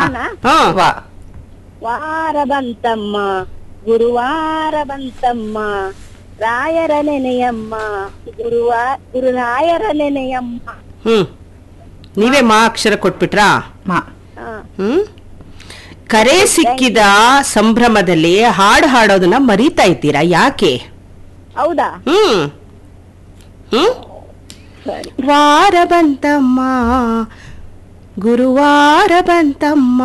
ವಾನ ಹಾ ವಾ ವಾರ ಬಂತಮ್ಮ ಗುರುವಾರ ಬಂತಮ್ಮ ರಾಯರ ನೆನೆಯಮ್ಮ ಗುರುವಾ ಗುರುರಾಯರ ನೆನೆಯಮ್ಮ ಹ್ಮ್ ನೀವೇ ಮಾ ಅಕ್ಷರ ಕೊಟ್ಬಿಟ್ರಾ ಮಾ ಹಾ ಹ್ಮ್ ಕರೆ ಸಿಕ್ಕಿದ ಸಂಭ್ರಮದಲ್ಲಿ ಹಾಡು ಹಾಡೋದನ್ನ ಮರೀತಾ ಇದ್ದೀರಾ ಯಾಕೆ ಹೌದಾ ಹ್ಮ್ ಹ್ಮ್ ಸರಿ ವಾರ ಬಂತಮ್ಮ ಗುರುವಾರ ಬಂತಮ್ಮ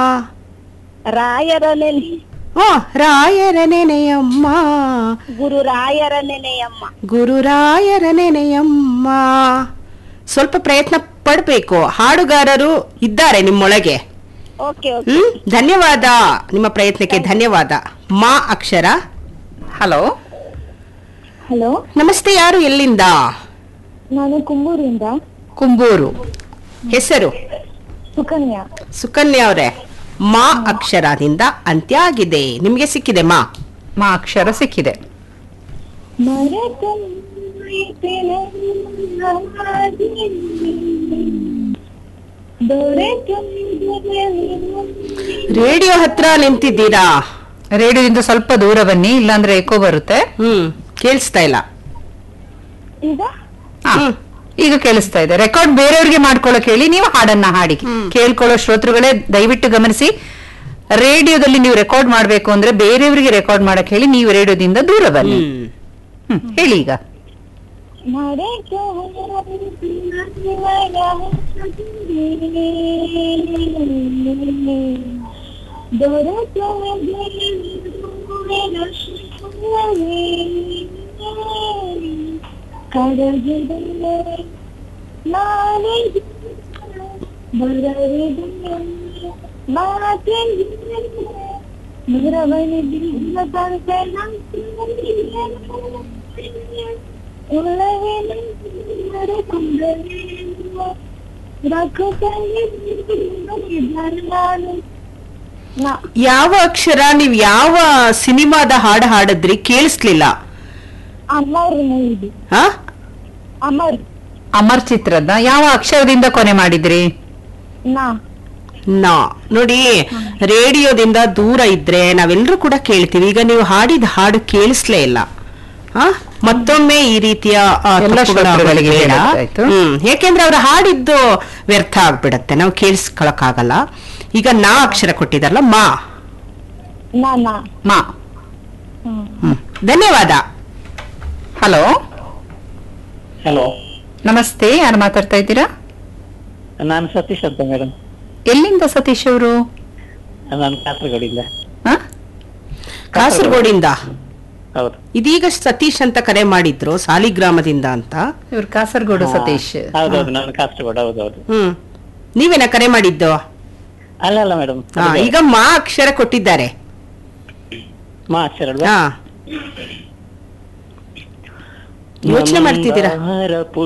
ರಾಯರ ನೆನೆ ಓ ರಾಯರ ನೆನೆಯಮ್ಮ ಗುರುರಾಯರ ನೆನೆಯಮ್ಮ ಗುರುರಾಯರ ನೆನೆಯಮ್ಮ ಸ್ವಲ್ಪ ಪ್ರಯತ್ನ ಪಡ್ಬೇಕು ಹಾಡುಗಾರರು ಇದ್ದಾರೆ ನಿಮ್ಮೊಳಗೆ ಓಕೆ ಓಕೆ ಹ್ಮ್ ಧನ್ಯವಾದ ನಿಮ್ಮ ಪ್ರಯತ್ನಕ್ಕೆ ಧನ್ಯವಾದ ಮಾ ಅಕ್ಷರ ಹಲೋ ಹಲೋ ನಮಸ್ತೆ ಯಾರು ಎಲ್ಲಿಂದ ನಾನು ಕುಂಬೂರಿಂದ ಕುಂಬೂರು ಹೆಸರು ಸುಕನ್ಯಾ ಸುಕನ್ಯಾ ಅವರೇ ಮಾ ಅಕ್ಷರದಿಂದ ಅಂತ್ಯ ಆಗಿದೆ ನಿಮ್ಗೆ ಸಿಕ್ಕಿದೆ ಮಾ ಮಾ ಅಕ್ಷರ ಸಿಕ್ಕಿದೆ ರೇಡಿಯೋ ಹತ್ರ ನಿಂತಿದ್ದೀರಾ ರೇಡಿಯೋದಿಂದ ಸ್ವಲ್ಪ ದೂರ ಬನ್ನಿ ಇಲ್ಲಾಂದ್ರೆ ಎಕೋ ಬರುತ್ತೆ ಹ್ಮ್ ಕೇಳಿಸ್ತಾ ಇಲ್ಲ ಈಗ ಆ, ಹ್ಮ್. ಈಗ ಕೇಳಿಸ್ತಾ ಇದೆ ರೆಕಾರ್ಡ್ ಬೇರೆಯವ್ರಿಗೆ ಮಾಡ್ಕೊಳ್ಳೋಕೆ ಹೇಳಿ ನೀವು ಹಾಡನ್ನ ಹಾಡಿ ಕೇಳ್ಕೊಳ್ಳೋ ಶ್ರೋತೃಗಳೇ ದಯವಿಟ್ಟು ಗಮನಿಸಿ ರೇಡಿಯೋದಲ್ಲಿ ನೀವು ರೆಕಾರ್ಡ್ ಮಾಡ್ಬೇಕು ಅಂದ್ರೆ ಬೇರೆಯವರಿಗೆ ರೆಕಾರ್ಡ್ ಮಾಡಕ್ ಹೇಳಿ ನೀವು ರೇಡಿಯೋದಿಂದ ದೂರ ಬನ್ನಿ ಹ್ಮ್ ಹ್ಮ್, ಹೇಳಿ ಈಗ ಯಾವ ಅಕ್ಷರ ನೀವ್ ಯಾವ ಸಿನಿಮಾದ ಹಾಡು ಹಾಡಿದ್ರಿ ಕೇಳಿಸ್ಲಿಲ್ಲ ಅಮರ್ ಮೂವಿ ಹಾ ಅಮರ್ ಅಮರ್ ಚಿತ್ರದ ಯಾವ ಅಕ್ಷರದಿಂದ ಕೊನೆ ಮಾಡಿದ್ರಿ ನಾ ನಾ ನೋಡಿ ರೇಡಿಯೋದಿಂದ ದೂರ ಇದ್ರೆ ನಾವೆಲ್ಲರೂ ಕೂಡ ಕೇಳ್ತೀವಿ ಈಗ ನೀವು ಹಾಡಿದ ಹಾಡು ಕೇಳಿಸ್ಲೇ ಇಲ್ಲ ಹಾ ಮತ್ತೊಮ್ಮೆ ಈ ರೀತಿಯ ಆ, ಎಲ್ಲ ತಪ್ಪುಗಳನ್ನ ಶ್ರೋತೃಗಳಿಗೆ ಬೇಡ. ಹೇಳೋದಾಯ್ತು. ಹ್ಮ್ ಯಾಕೆಂದ್ರೆ ಅವ್ರು ಹಾಡಿದ್ದು ವ್ಯರ್ಥ ಆಗ್ಬಿಡತ್ತೆ ನಾವು ಕೇಳಿಸ್ಕೊಳಕ್ಕಾಗಲ್ಲ ಈಗ ನಾ ಅಕ್ಷರ ಕೊಟ್ಟಿದಾರಲ್ಲ ಮಾ ನಾ ನಾ ಮಾ ಹ್ಮ್ ಧನ್ಯವಾದ ಹಲೋ ಹಲೋ ನಮಸ್ತೆ ಯಾರು ಮಾತಾಡ್ತಾ ಇದ್ದೀರಾ ನಾನು ಸತೀಶ್ ಅಂತ ಮೇಡಮ್ ಎಲ್ಲಿಂದ ಸತೀಶ್ ಅವರು ನಾನು ಕಾಸರಗೋಡಿಂದ ಕಾಸರಗೋಡಿಂದ ಹೌದು ಇದೀಗ ಸತೀಶ್ ಅಂತ ಕರೆ ಮಾಡಿದ್ರು ಸಾಲಿಗ್ರಾಮದಿಂದ ಅಂತ ಇವ್ರು ಕಾಸರಗೋಡು ಸತೀಶ್ ಹೌದೌದು ನಾನು ಕಾಸರಗೋಡು ಹೌದೌದು ಹ್ಮ್ ನೀವೇನ ಕರೆ ಮಾಡಿದ್ದು ಅಲ್ಲ ಅಲ್ಲ ಮೇಡಮ್ ಹಾ, ಈಗ ಮಾ ಅಕ್ಷರ ಕೊಟ್ಟಿದ್ದಾರೆ ಮಾ ಅಕ್ಷರ ಅಲ್ವಾ ಹಾ ಯೋಚನೆ ಮಾಡ್ತಿದ್ದೀರಾ ಮಂದಾರ